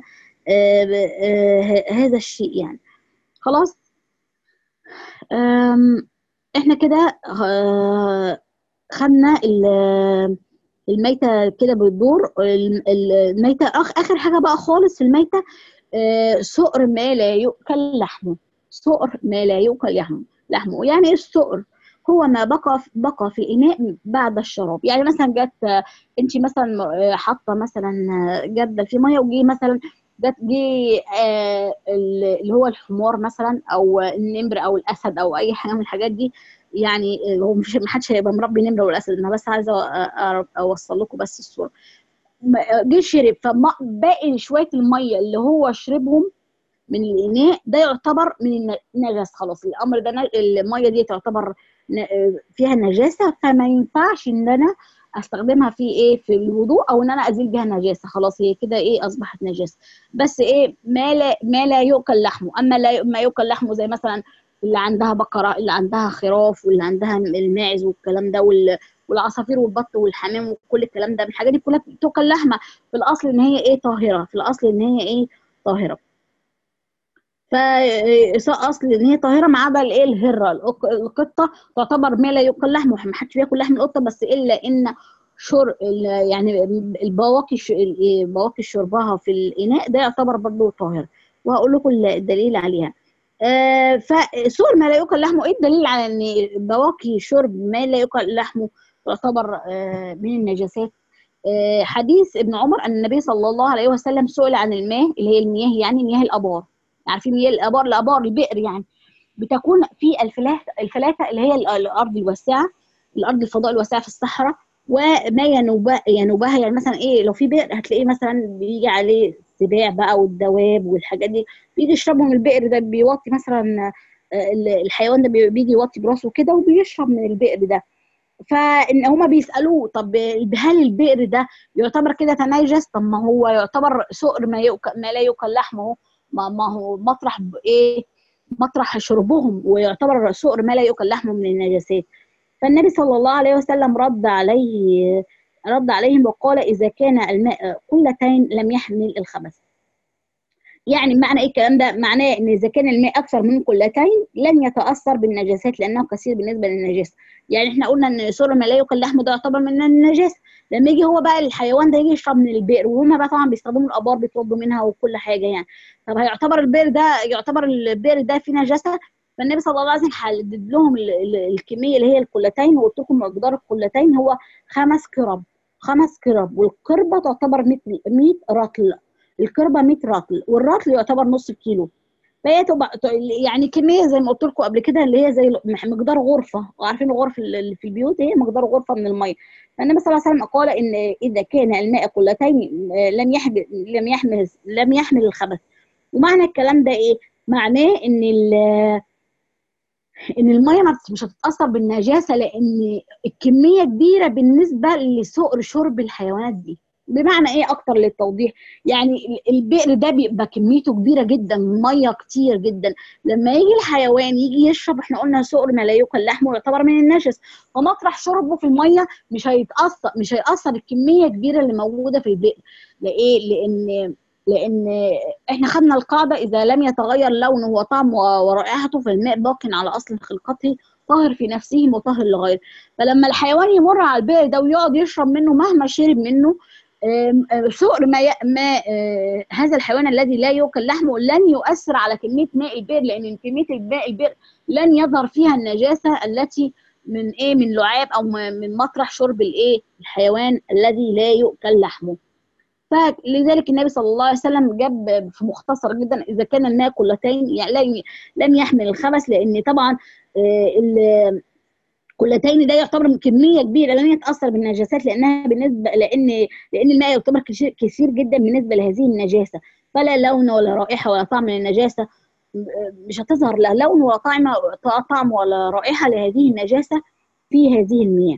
هذا الشيء يعني خلاص احنا كده خدنا الميتة كده بتدور الميتة آخر حاجة بقى خالص في الميتة سؤر ما لا يؤكل لحمه سؤر ما لا يؤكل لحمه لحمه يعني ايه السؤر هو ما بقى بقى في الاناء بعد الشراب يعني مثلا جت انت مثلا حاطه مثلا جده في ميه وجي مثلا جت جه آه اللي هو الحمار مثلا او النمر او الاسد او اي حاجه من الحاجات دي يعني هو مش ما حدش هيبقى مربي نمر ولا اسد انا بس عايزه اوصل لكم بس الصوره جه شرب فباقي شويه الميه اللي هو شربهم من الاناء ده يعتبر من النجس خلاص الامر ده الميه دي تعتبر فيها نجاسه فما ينفعش ان انا استخدمها في ايه في الوضوء او ان انا ازيل بها النجاسه خلاص هي كده ايه اصبحت نجاسه بس ايه ما لا ما لا يؤكل لحمه اما لا ما يؤكل لحمه زي مثلا اللي عندها بقره اللي عندها خراف واللي عندها الماعز والكلام ده والعصافير والبط والحمام وكل الكلام ده الحاجات دي كلها بتؤكل لحمه في الاصل ان هي ايه طاهره في الاصل ان هي ايه طاهره فاصل ان هي طاهره ما عدا الايه الهره القطه تعتبر ما لا يؤكل لحمه ما حدش بياكل لحم القطه بس الا ان شر يعني البواقي بواقي شربها في الاناء ده يعتبر برضه طاهر وهقول لكم الدليل عليها آه فسور ما لا يؤكل لحمه ايه الدليل على ان بواقي شرب ما لا يؤكل لحمه تعتبر آه من النجاسات آه حديث ابن عمر ان النبي صلى الله عليه وسلم سئل عن الماء اللي هي المياه يعني مياه الابار عارفين مياه الابار الابار البئر يعني بتكون في الفلاته الفلاته اللي هي الارض الواسعه الارض الفضاء الواسعه في الصحراء وما ينوبها ينوبها يعني مثلا ايه لو في بئر هتلاقيه مثلا بيجي عليه السباع بقى والدواب والحاجات دي بيجي يشربوا من البئر ده بيوطي مثلا الحيوان ده بيجي يوطي براسه كده وبيشرب من البئر ده فان هما بيسالوه طب هل البئر ده يعتبر كده تنجس طب ما هو يعتبر سؤر ما يؤكل ما لا يؤكل لحمه ما, ما هو مطرح ايه مطرح شربهم ويعتبر سؤر ما لا يؤكل لحمه من النجاسات فالنبي صلى الله عليه وسلم رد عليه رد عليهم وقال اذا كان الماء قلتين لم يحمل الخبث يعني معنى ايه الكلام ده؟ معناه ان اذا كان الماء اكثر من قلتين لن يتاثر بالنجاسات لانه كثير بالنسبه للنجاسه. يعني احنا قلنا ان سر ما لا يؤكل لحمه ده يعتبر من النجاسه. لما يجي هو بقى الحيوان ده يجي يشرب من البئر وهما بقى طبعا بيستخدموا الابار بيتوضوا منها وكل حاجه يعني. طب هيعتبر البئر ده يعتبر البئر ده فيه نجاسه؟ فالنبي صلى الله عليه وسلم حدد لهم الكميه اللي هي القلتين وقلت لكم مقدار القلتين هو خمس كرب. خمس كرب والقربه تعتبر 100 رطل. الكربه 100 رطل والرطل يعتبر نص كيلو فهي تبقى يعني كميه زي ما قلت لكم قبل كده اللي هي زي مقدار غرفه وعارفين الغرف اللي في البيوت هي مقدار غرفه من الميه فالنبي صلى الله عليه وسلم قال ان اذا كان الماء قلتين لم يحمل لم يحمل لم يحمل الخبث ومعنى الكلام ده ايه؟ معناه ان ان الميه مش هتتاثر بالنجاسه لان الكميه كبيره بالنسبه لسؤر شرب الحيوانات دي بمعنى ايه اكتر للتوضيح يعني البئر ده بيبقى كميته كبيره جدا ميه كتير جدا لما يجي الحيوان يجي يشرب احنا قلنا سؤر ما لا يؤكل لحمه يعتبر من النجس فمطرح شربه في الميه مش هيتاثر مش هيأثر الكميه الكبيره اللي موجوده في البئر لايه لان لان احنا خدنا القاعده اذا لم يتغير لونه وطعمه ورائحته فالماء باق على اصل خلقته طاهر في نفسه مطهر لغيره فلما الحيوان يمر على البئر ده ويقعد يشرب منه مهما شرب منه سؤر ما, ي... ما آه هذا الحيوان الذي لا يؤكل لحمه لن يؤثر على كميه ماء البئر لان كميه ماء البئر لن يظهر فيها النجاسه التي من ايه من لعاب او من مطرح شرب الايه الحيوان الذي لا يؤكل لحمه فلذلك النبي صلى الله عليه وسلم جاب في مختصر جدا اذا كان الماء قلتين يعني لم يحمل الخبث لان طبعا آه كلتين ده يعتبر كميه كبيره لن يتاثر بالنجاسات لانها بالنسبه لان لان الماء يعتبر كثير جدا بالنسبه لهذه النجاسه فلا لون ولا رائحه ولا طعم للنجاسه مش هتظهر لا لون ولا طعم طعم ولا رائحه لهذه النجاسه في هذه المياه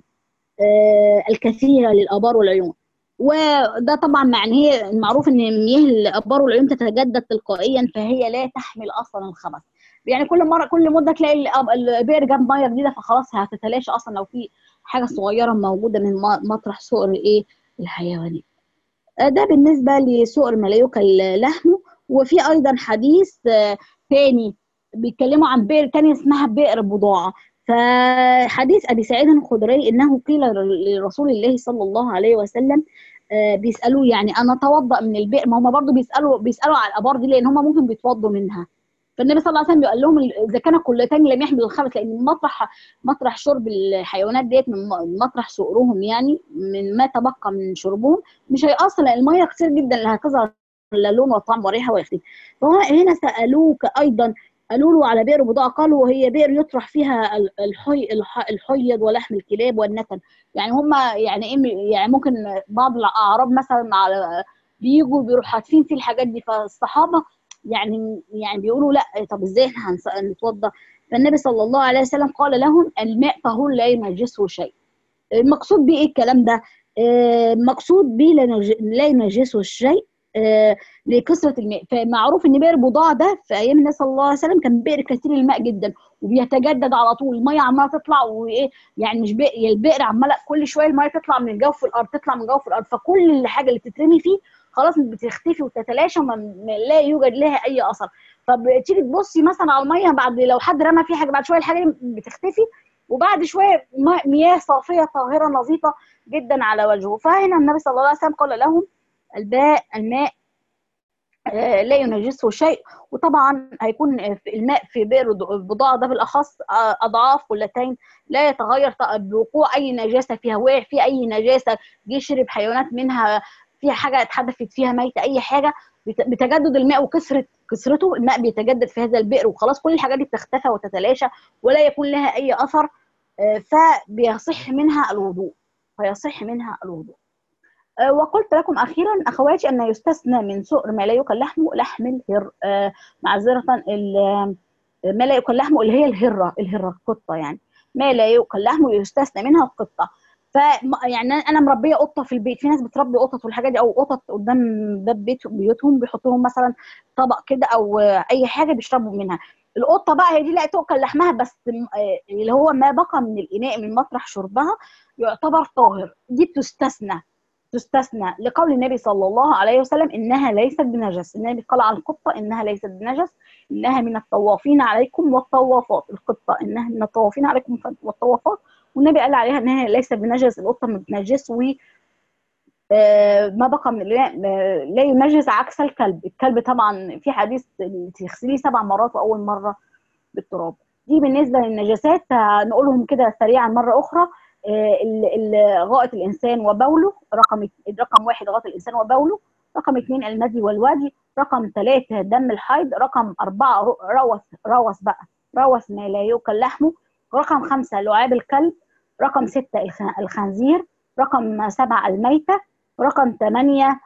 الكثيره للابار والعيون وده طبعا معنى هي المعروف ان مياه الابار والعيون تتجدد تلقائيا فهي لا تحمل اصلا الخبث يعني كل مره كل مده تلاقي البئر جاب ميه جديده فخلاص هتتلاشى اصلا لو في حاجه صغيره موجوده من مطرح سؤر ايه الحيوانات ده بالنسبه لسؤر ما لا يؤكل لحمه وفي ايضا حديث تاني بيتكلموا عن بئر تاني اسمها بئر بضاعه فحديث ابي سعيد الخدري انه قيل لرسول الله صلى الله عليه وسلم بيسالوه يعني انا اتوضا من البئر ما هم برضه بيسالوا بيسالوا على الابار دي لان هم ممكن بيتوضوا منها فالنبي صلى الله عليه وسلم بيقول لهم اذا كان كلتين لم يحمل الخبث لان مطرح مطرح شرب الحيوانات ديت من مطرح سؤرهم يعني من ما تبقى من شربهم مش هيأثر لان الميه كتير جدا اللي هتظهر لا لون وطعم وريحه ويختفي فهنا سالوك ايضا قالوا له على بئر بضاعة قالوا هي بئر يطرح فيها الحي الحيض ولحم الكلاب والنتن يعني هم يعني ايه يعني ممكن بعض الاعراب مثلا على بيجوا بيروحوا حاتفين في الحاجات دي فالصحابه يعني يعني بيقولوا لا طب ازاي احنا هنتوضا فالنبي صلى الله عليه وسلم قال لهم الماء طهور لا ينجسه شيء المقصود بيه ايه الكلام ده المقصود بيه لا ينجسه الشيء لكثره الماء فمعروف ان بئر بضاعه ده في ايام النبي صلى الله عليه وسلم كان بئر كثير الماء جدا وبيتجدد على طول الميه عماله تطلع وايه يعني مش بئر البئر عماله كل شويه الميه تطلع من جوف الارض تطلع من جوف الارض فكل الحاجه اللي بتترمي فيه خلاص بتختفي وتتلاشى وما لا يوجد لها اي اثر فبتيجي تبصي مثلا على الميه بعد لو حد رمى فيه حاجه بعد شويه الحاجه دي بتختفي وبعد شويه مياه صافيه طاهره نظيفه جدا على وجهه فهنا النبي صلى الله عليه وسلم قال لهم الباء الماء لا ينجسه شيء وطبعا هيكون الماء في بئر البضاعة ده بالأخص أضعاف قلتين لا يتغير بوقوع أي نجاسة فيها وقع في أي نجاسة جه شرب حيوانات منها فيها حاجة اتحدثت فيها ميتة أي حاجة بتجدد الماء وكثرة كثرته الماء بيتجدد في هذا البئر وخلاص كل الحاجات دي بتختفى وتتلاشى ولا يكون لها أي أثر فبيصح منها الوضوء فيصح منها الوضوء وقلت لكم اخيرا اخواتي ان يستثنى من سؤر ما لا يؤكل لحمه لحم الهر آه معذره ما لا يؤكل لحمه اللي هي الهره الهره القطه يعني ما لا يؤكل لحمه يستثنى منها القطه ف يعني انا مربيه قطه في البيت في ناس بتربي قطط والحاجات دي او قطط قدام باب بيت بيوتهم بيحطوا مثلا طبق كده او اي حاجه بيشربوا منها القطه بقى هي دي لا تؤكل لحمها بس اللي هو ما بقى من الاناء من مطرح شربها يعتبر طاهر دي بتستثنى تستثنى لقول النبي صلى الله عليه وسلم انها ليست بنجس النبي قال عن القطه انها ليست بنجس انها من الطوافين عليكم والطوافات القطه انها من الطوافين عليكم والطوافات والنبي قال عليها انها ليست بنجس القطه ما بتنجس و ما بقى من لا ينجس عكس الكلب الكلب طبعا في حديث تغسليه سبع مرات واول مره بالتراب دي بالنسبه للنجاسات نقولهم كده سريعا مره اخرى غائط الانسان وبوله رقم رقم واحد غائط الانسان وبوله رقم اثنين المذي والوادي رقم ثلاثة دم الحيض رقم أربعة روث روث بقى روث ما لا يؤكل لحمه رقم خمسة لعاب الكلب رقم ستة الخنزير رقم سبعة الميتة رقم ثمانية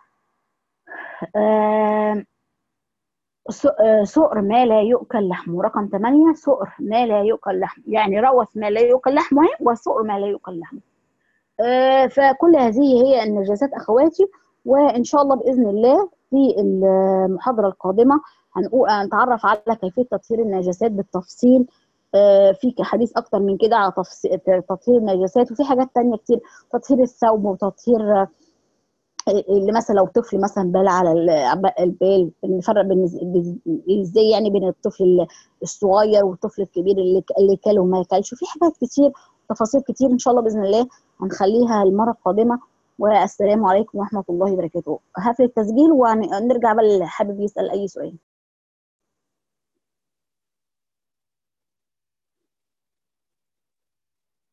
آه سؤر ما لا يؤكل لحمه رقم 8 سؤر ما لا يؤكل لحمه يعني روث ما لا يؤكل لحمه وسؤر ما لا يؤكل لحمه آه فكل هذه هي النجاسات اخواتي وان شاء الله باذن الله في المحاضره القادمه هنتعرف على كيفيه تطهير النجاسات بالتفصيل آه في حديث اكتر من كده على تطهير النجاسات وفي حاجات تانية كتير تطهير الثوب وتطهير اللي مثلا لو طفل مثلا بال على البال نفرق بين ازاي يعني بين الطفل الصغير والطفل الكبير اللي اللي كل وما كلش وفي حاجات كتير تفاصيل كتير ان شاء الله باذن الله هنخليها المره القادمه والسلام عليكم ورحمه الله وبركاته هقفل التسجيل ونرجع بقى اللي حابب يسال اي سؤال